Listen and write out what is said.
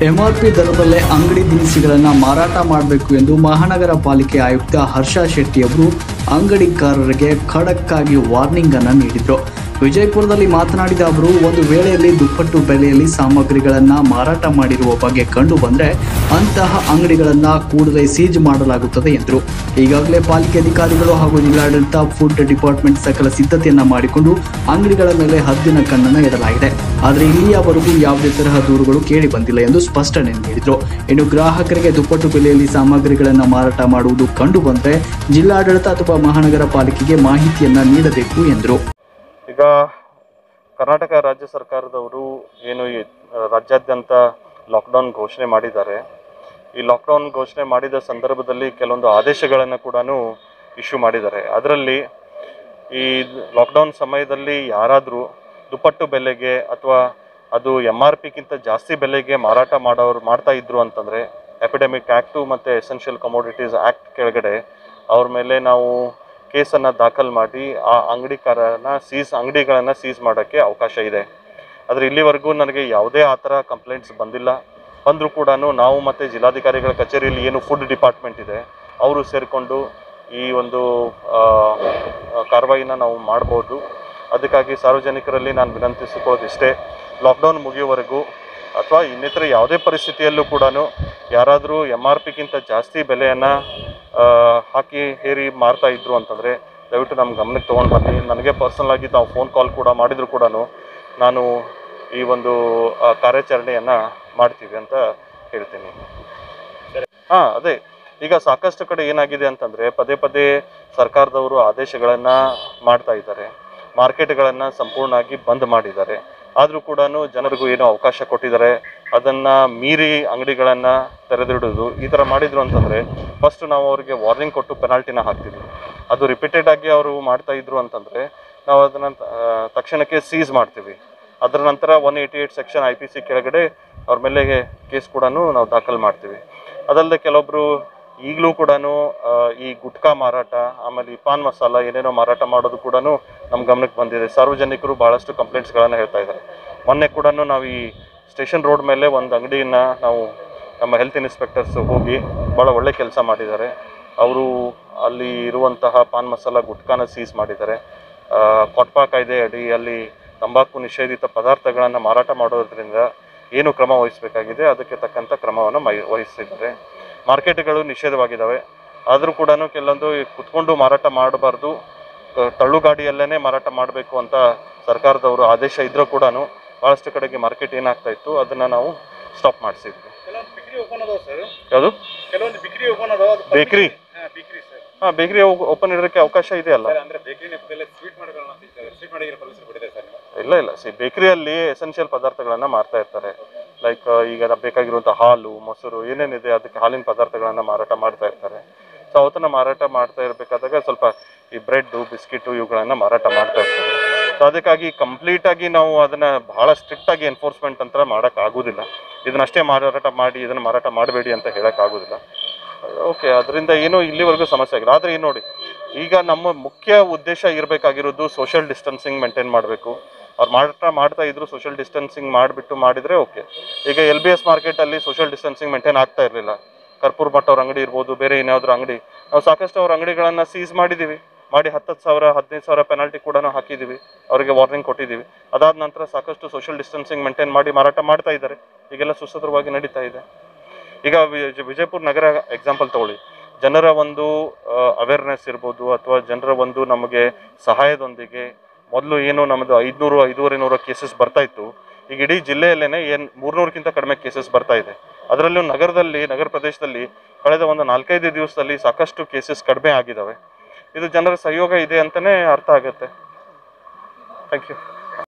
MRP ದರದಲ್ಲೇ ಅಂಗಡಿ ದಿನಸಿಗಳನ್ನು ಮಾರಾಟ ಮಾಡಬೇಕು ಎಂದು ಮಹಾನಗರ ಪಾಲಿಕೆ ಆಯುಕ್ತ ಹರ್ಷ ಶೆಟ್ಟಿ ಅವರು ಅಂಗಡಿಕಾರರಿಗೆ ಖಡಕ್ ಆಗಿ ವಾರ್ನಿಂಗ್ ಅನ್ನು ನೀಡಿದರು ವಿಜಯಪುರದಲ್ಲಿ ಮಾತನಾಡಿದ ಅವರು ಒಂದು ವೇಳೆಯಲ್ಲಿ ದುಪ್ಪಟ್ಟು ಬೆಲೆಯಲ್ಲಿ ಸಾಮಗ್ರಿಗಳನ್ನು ಮಾರಾಟ ಮಾಡಿರುವ ಬಗ್ಗೆ ಕಂಡು ಬಂದರೆ ಅಂತಹ ಅಂಗಡಿಗಳನ್ನು ಕೂಡಲೇ ಸೀಜ್ ಮಾಡಲಾಗುತ್ತದೆ ಎಂದರು ಈಗಾಗಲೇ ಪಾಲಿಕೆ ಅಧಿಕಾರಿಗಳು ಹಾಗೂ ಜಿಲ್ಲಾಡಳಿತ ಫುಡ್ ಡಿಪಾರ್ಟ್ಮೆಂಟ್ ಸಕಲ ಸಿದ್ಧತೆಯನ್ನ ಮಾಡಿಕೊಂಡು ಅಂಗಡಿಗಳ ಮೇಲೆ ಹದ್ದಿನ ಕಣ್ಣನ್ನು ಇಡಲಾಗಿದೆ ಆದರೆ ಇಲ್ಲಿಯವರೆಗೂ ಯಾವುದೇ ತರಹ ದೂರುಗಳು ಕೇಳಿ ಬಂದಿಲ್ಲ ಎಂದು ಸ್ಪಷ್ಟನೆ ನೀಡಿದರು ಇನ್ನು ಗ್ರಾಹಕರಿಗೆ ದುಪ್ಪಟ್ಟು ಬೆಲೆಯಲ್ಲಿ ಸಾಮಗ್ರಿಗಳನ್ನು ಮಾರಾಟ ಮಾಡುವುದು ಕಂಡು ಬಂದರೆ ಜಿಲ್ಲಾಡಳಿತ ಅಥವಾ ಮಹಾನಗರ ಪಾಲಿಕೆಗೆ ಮಾಹಿತಿಯನ್ನ ನೀಡಬೇಕು ಎಂದರು ಈಗ ಕರ್ನಾಟಕ ರಾಜ್ಯ ಸರ್ಕಾರದವರು ಏನು ಈ ರಾಜ್ಯಾದ್ಯಂತ ಲಾಕ್ಡೌನ್ ಘೋಷಣೆ ಮಾಡಿದ್ದಾರೆ ಈ ಲಾಕ್ಡೌನ್ ಘೋಷಣೆ ಮಾಡಿದ ಸಂದರ್ಭದಲ್ಲಿ ಕೆಲವೊಂದು ಆದೇಶಗಳನ್ನು ಕೂಡ ಇಶ್ಯೂ ಮಾಡಿದ್ದಾರೆ ಅದರಲ್ಲಿ ಈ ಲಾಕ್ಡೌನ್ ಸಮಯದಲ್ಲಿ ಯಾರಾದರೂ ದುಪ್ಪಟ್ಟು ಬೆಲೆಗೆ ಅಥವಾ ಅದು ಎಮ್ ಆರ್ ಪಿಗಿಂತ ಜಾಸ್ತಿ ಬೆಲೆಗೆ ಮಾರಾಟ ಮಾಡೋರು ಮಾಡ್ತಾ ಇದ್ರು ಅಂತಂದರೆ ಎಪಿಡೆಮಿಕ್ ಆ್ಯಕ್ಟು ಮತ್ತು ಎಸೆನ್ಷಿಯಲ್ ಕಮೋಡಿಟೀಸ್ ಆ್ಯಕ್ಟ್ ಕೆಳಗಡೆ ಅವ್ರ ಮೇಲೆ ನಾವು ಕೇಸನ್ನು ದಾಖಲು ಮಾಡಿ ಆ ಅಂಗಡಿಕಾರನ ಸೀಸ್ ಅಂಗಡಿಗಳನ್ನು ಸೀಸ್ ಮಾಡೋಕ್ಕೆ ಅವಕಾಶ ಇದೆ ಆದರೆ ಇಲ್ಲಿವರೆಗೂ ನನಗೆ ಯಾವುದೇ ಆ ಥರ ಕಂಪ್ಲೇಂಟ್ಸ್ ಬಂದಿಲ್ಲ ಬಂದರೂ ಕೂಡ ನಾವು ಮತ್ತು ಜಿಲ್ಲಾಧಿಕಾರಿಗಳ ಕಚೇರಿಯಲ್ಲಿ ಏನು ಫುಡ್ ಡಿಪಾರ್ಟ್ಮೆಂಟ್ ಇದೆ ಅವರು ಸೇರಿಕೊಂಡು ಈ ಒಂದು ಆ, ಕಾರ್ಯವಾಹಿನ ನಾವು ಮಾಡ್ಬೋದು ಅದಕ್ಕಾಗಿ ಸಾರ್ವಜನಿಕರಲ್ಲಿ ನಾನು ವಿನಂತಿಸಿಕೊಳ್ಳೋದು ಇಷ್ಟೇ ಲಾಕ್ಡೌನ್ ಮುಗಿಯುವವರೆಗೂ ಅಥವಾ ಇನ್ನಿತರ ಯಾವುದೇ ಪರಿಸ್ಥಿತಿಯಲ್ಲೂ ಕೂಡ ಯಾರಾದರೂ ಎಮ್ ಆರ್ ಪಿಗಿಂತ ಜಾಸ್ತಿ ಬೆಲೆಯನ್ನು ಹಾಕಿ ಹೇರಿ ಮಾರ್ತಾ ಇದ್ರು ಅಂತಂದರೆ ದಯವಿಟ್ಟು ನಮ್ಮ ಗಮನಕ್ಕೆ ತೊಗೊಂಡು ಬನ್ನಿ ನನಗೆ ಪರ್ಸನಲ್ ಆಗಿ ನಾವು ಫೋನ್ ಕಾಲ್ ಕೂಡ ಮಾಡಿದ್ರು ಕೂಡ ನಾನು ಈ ಒಂದು ಆ, ಕಾರ್ಯಾಚರಣೆಯನ್ನು ಮಾಡ್ತೀವಿ ಅಂತ ಹೇಳ್ತೀನಿ ಹಾಂ ಅದೇ ಈಗ ಸಾಕಷ್ಟು ಕಡೆ ಏನಾಗಿದೆ ಅಂತಂದರೆ ಪದೇ ಪದೇ ಸರ್ಕಾರದವರು ಆದೇಶಗಳನ್ನು ಮಾಡ್ತಾ ಇದ್ದಾರೆ ಮಾರ್ಕೆಟ್ಗಳನ್ನು ಸಂಪೂರ್ಣವಾಗಿ ಬಂದ್ ಮಾಡಿದ್ದಾರೆ ಆದರೂ ಕೂಡ ಜನರಿಗೂ ಏನೋ ಅವಕಾಶ ಕೊಟ್ಟಿದ್ದಾರೆ ಅದನ್ನು ಮೀರಿ ಅಂಗಡಿಗಳನ್ನು ತೆರೆದಿಡೋದು ಈ ಥರ ಮಾಡಿದ್ರು ಅಂತಂದರೆ ಫಸ್ಟ್ ನಾವು ಅವರಿಗೆ ವಾರ್ನಿಂಗ್ ಕೊಟ್ಟು ಪೆನಾಲ್ಟಿನ ಹಾಕ್ತೀವಿ ಅದು ರಿಪೀಟೆಡ್ ಆಗಿ ಅವರು ಮಾಡ್ತಾ ಇದ್ರು ಅಂತಂದರೆ ನಾವು ಅದನ್ನು ತಕ್ಷಣಕ್ಕೆ ಸೀಸ್ ಮಾಡ್ತೀವಿ ಅದರ ನಂತರ one eighty eight section I P C ಕೆಳಗಡೆ ಅವ್ರ ಮೇಲೆ ಕೇಸ್ ಕೂಡ ನಾವು ದಾಖಲು ಮಾಡ್ತೀವಿ ಅದಲ್ಲದೆ ಕೆಲವೊಬ್ಬರು ಈಗಲೂ ಕೂಡ ಈ ಗುಟ್ಕಾ ಮಾರಾಟ ಆಮೇಲೆ ಈ ಪಾನ್ ಮಸಾಲ ಏನೇನೋ ಮಾರಾಟ ಮಾಡೋದು ಕೂಡ ನಮ್ಮ ಗಮನಕ್ಕೆ ಬಂದಿದೆ ಸಾರ್ವಜನಿಕರು ಭಾಳಷ್ಟು ಕಂಪ್ಲೇಂಟ್ಸ್ಗಳನ್ನು ಹೇಳ್ತಾ ಇದ್ದಾರೆ ಮೊನ್ನೆ ಕೂಡ ನಾವು ಈ ಸ್ಟೇಷನ್ ರೋಡ್ ಮೇಲೆ ಒಂದು ಅಂಗಡಿಯನ್ನು ನಾವು ನಮ್ಮ ಹೆಲ್ತ್ ಇನ್ಸ್ಪೆಕ್ಟರ್ಸ್ ಹೋಗಿ ಭಾಳ ಒಳ್ಳೆ ಕೆಲಸ ಮಾಡಿದ್ದಾರೆ ಅವರು ಅಲ್ಲಿ ಇರುವಂತಹ ಪಾನ್ ಮಸಾಲ ಗುಟ್ಕಾನ ಸೀಸ್ ಮಾಡಿದ್ದಾರೆ ಆ, ಕೊಟ್ಪಾ ಕಾಯ್ದೆ ಅಡಿಯಲ್ಲಿ ತಂಬಾಕು ನಿಷೇಧಿತ ಪದಾರ್ಥಗಳನ್ನು ಮಾರಾಟ ಮಾಡೋದ್ರಿಂದ ಏನು ಕ್ರಮ ವಹಿಸಬೇಕಾಗಿದೆ ಅದಕ್ಕೆ ತಕ್ಕಂಥ ಕ್ರಮವನ್ನು ಮೈ ವಹಿಸಿದ್ದಾರೆ ಮಾರ್ಕೆಟ್ಗಳು ನಿಷೇಧವಾಗಿದ್ದಾವೆ ಆದರೂ ಕೂಡ ಕೆಲವೊಂದು ಈ ಕುತ್ಕೊಂಡು ಮಾರಾಟ ಮಾಡಬಾರ್ದು ತಳ್ಳು ಗಾಡಿಯಲ್ಲೇ ಮಾರಾಟ ಮಾಡಬೇಕು ಅಂತ ಸರ್ಕಾರದವರು ಆದೇಶ ಇದ್ರೂ ಕೂಡ ಭಾಳಷ್ಟು ಕಡೆಗೆ ಮಾರ್ಕೆಟ್ ಏನಾಗ್ತಾ ಇತ್ತು ಅದನ್ನು ನಾವು ಸ್ಟಾಪ್ ಮಾಡಿಸಿದ್ವಿ ಕೆಲವೊಂದು ಬಿಕ್ರಿ ಓಪನ್ ಅದಾವ ಸರ್ ಯಾವುದು ಕೆಲವೊಂದು ಬಿಕ್ರಿ ಓಪನ್ ಅದಾವ ಅದು ಬೇಕ್ರಿ ಹಾ ಬಿಕ್ರಿ ಸರ್ ಹಾಂ ಬೇಕ್ರಿ ಓಪನ್ ಇಡೋಕ್ಕೆ ಅವಕಾಶ ಇದೆಯಲ್ಲ ಸರ್ ಅಂದ್ರೆ ಬೇಕ್ರಿ ನೆಪದಲ್ಲಿ ಸ್ವೀಟ್ ಮಾಡೋಗಳನ್ನ ಸ್ವೀಟ್ ಮಾಡಿದ್ರೆ ಪರ್ಮಿಷನ್ ಕೊಟ್ಟಿದೆ ಸರ್ ನೀವು ಇಲ್ಲ ಇಲ್ಲ ಸಿ ಬೇಕರಿಯಲ್ಲಿ ಎಸೆನ್ಷಿಯಲ್ ಪದಾರ್ಥಗಳನ್ನು ಮಾರ್ತಾ ಇರ್ತಾರೆ ಲೈಕ್ ಈಗ ನಮ್ಗೆ ಬೇಕಾಗಿರುವಂಥ ಹಾಲು ಮೊಸರು ಏನೇನಿದೆ ಅದಕ್ಕೆ ಹಾಲಿನ ಪದಾರ್ಥಗಳನ್ನು ಮಾರಾಟ ಮಾಡ್ತಾ ಇರ್ತಾರೆ ಸೊ ಅವತ್ತನ್ನು ಮಾರಾಟ ಮಾಡ್ತಾ ಇರಬೇಕಾದಾಗ ಸ್ವಲ್ಪ ಈ ಬ್ರೆಡ್ಡು ಬಿಸ್ಕಿಟು ಇವುಗಳನ್ನು ಮಾರಾಟ ಮಾಡ್ತಾ ಇರ್ತಾರೆ ಸೊ ಅದಕ್ಕಾಗಿ ಕಂಪ್ಲೀಟಾಗಿ ನಾವು ಅದನ್ನು ಭಾಳ ಸ್ಟ್ರಿಕ್ಟಾಗಿ ಎನ್ಫೋರ್ಸ್ಮೆಂಟ್ ಅಂತ ಮಾಡೋಕ್ಕಾಗೋದಿಲ್ಲ ಇದನ್ನಷ್ಟೇ ಮಾರಾಟ ಮಾಡಿ ಇದನ್ನು ಮಾರಾಟ ಮಾಡಬೇಡಿ ಅಂತ ಹೇಳೋಕ್ಕಾಗೋದಿಲ್ಲ ಓಕೆ ಅದರಿಂದ ಏನೂ ಇಲ್ಲಿವರೆಗೂ ಸಮಸ್ಯೆ ಆಗಿಲ್ಲ ಆದರೆ ಏನು ನೋಡಿ ಈಗ ನಮ್ಮ ಮುಖ್ಯ ಉದ್ದೇಶ ಇರಬೇಕಾಗಿರೋದು ಸೋಷಿಯಲ್ ಡಿಸ್ಟೆನ್ಸಿಂಗ್ ಮೇಂಟೈನ್ ಮಾಡಬೇಕು ಅವ್ರು ಮಾರಾಟ ಮಾಡ್ತಾ ಇದ್ರು ಸೋಷಿಯಲ್ ಡಿಸ್ಟೆನ್ಸಿಂಗ್ ಮಾಡಿಬಿಟ್ಟು ಮಾಡಿದರೆ ಓಕೆ ಈಗ ಎಲ್ ಬಿ ಎಸ್ ಮಾರ್ಕೆಟಲ್ಲಿ ಸೋಷಿಯಲ್ ಡಿಸ್ಟೆನ್ಸಿಂಗ್ ಮೇಂಟೈನ್ ಆಗ್ತಾ ಇರಲಿಲ್ಲ ಕರ್ಪೂರ್ ಮಠ ಅವ್ರ ಅಂಗಡಿ ಇರ್ಬೋದು ಬೇರೆ ಇನ್ಯಾವುದ್ರ ಅಂಗಡಿ ನಾವು ಸಾಕಷ್ಟು ಅವ್ರ ಅಂಗಡಿಗಳನ್ನು ಸೀಸ್ ಮಾಡಿದ್ದೀವಿ ಮಾಡಿ ಹತ್ತತ್ತು ಸಾವಿರ ಹದಿನೈದು ಸಾವಿರ ಪೆನಾಲ್ಟಿ ಕೂಡ ಹಾಕಿದ್ದೀವಿ ಅವರಿಗೆ ವಾರ್ನಿಂಗ್ ಕೊಟ್ಟಿದ್ದೀವಿ ಅದಾದ ನಂತರ ಸಾಕಷ್ಟು ಸೋಷಿಯಲ್ ಡಿಸ್ಟೆನ್ಸಿಂಗ್ ಮೇಂಟೈನ್ ಮಾಡಿ ಮಾರಾಟ ಮಾಡ್ತಾ ಇದ್ದಾರೆ ಈಗೆಲ್ಲ ಸುಸೂತ್ರವಾಗಿ ನಡೀತಾ ಇದೆ ಈಗ ವಿ- ವಿಜಯಪುರ ನಗರ ಎಕ್ಸಾಂಪಲ್ ತಗೊಳ್ಳಿ ಜನರ ಒಂದು ಅವೇರ್ನೆಸ್ ಇರ್ಬೋದು ಅಥವಾ ಜನರ ಒಂದು ನಮಗೆ ಸಹಾಯದೊಂದಿಗೆ ಮೊದಲು ಏನು ನಮ್ಮದು ಐದುನೂರು ಐದೂವರೆ ನೂರು ಕೇಸಸ್ ಬರ್ತಾ ಇತ್ತು ಈಗ ಇಡೀ ಜಿಲ್ಲೆಯಲ್ಲೇ ಏನು ಮೂರ್ನೂರಕ್ಕಿಂತ ಕಡಿಮೆ ಕೇಸಸ್ ಬರ್ತಾ ಇದೆ ಅದರಲ್ಲೂ ನಗರದಲ್ಲಿ ನಗರ ಪ್ರದೇಶದಲ್ಲಿ ಕಳೆದ ಒಂದು ನಾಲ್ಕೈದು ದಿವಸದಲ್ಲಿ ಸಾಕಷ್ಟು ಕೇಸಸ್ ಕಡಿಮೆ ಆಗಿದ್ದಾವೆ ಇದು ಜನರ ಸಹಯೋಗ ಇದೆ ಅಂತಲೇ ಅರ್ಥ ಆಗುತ್ತೆ ಥ್ಯಾಂಕ್ ಯು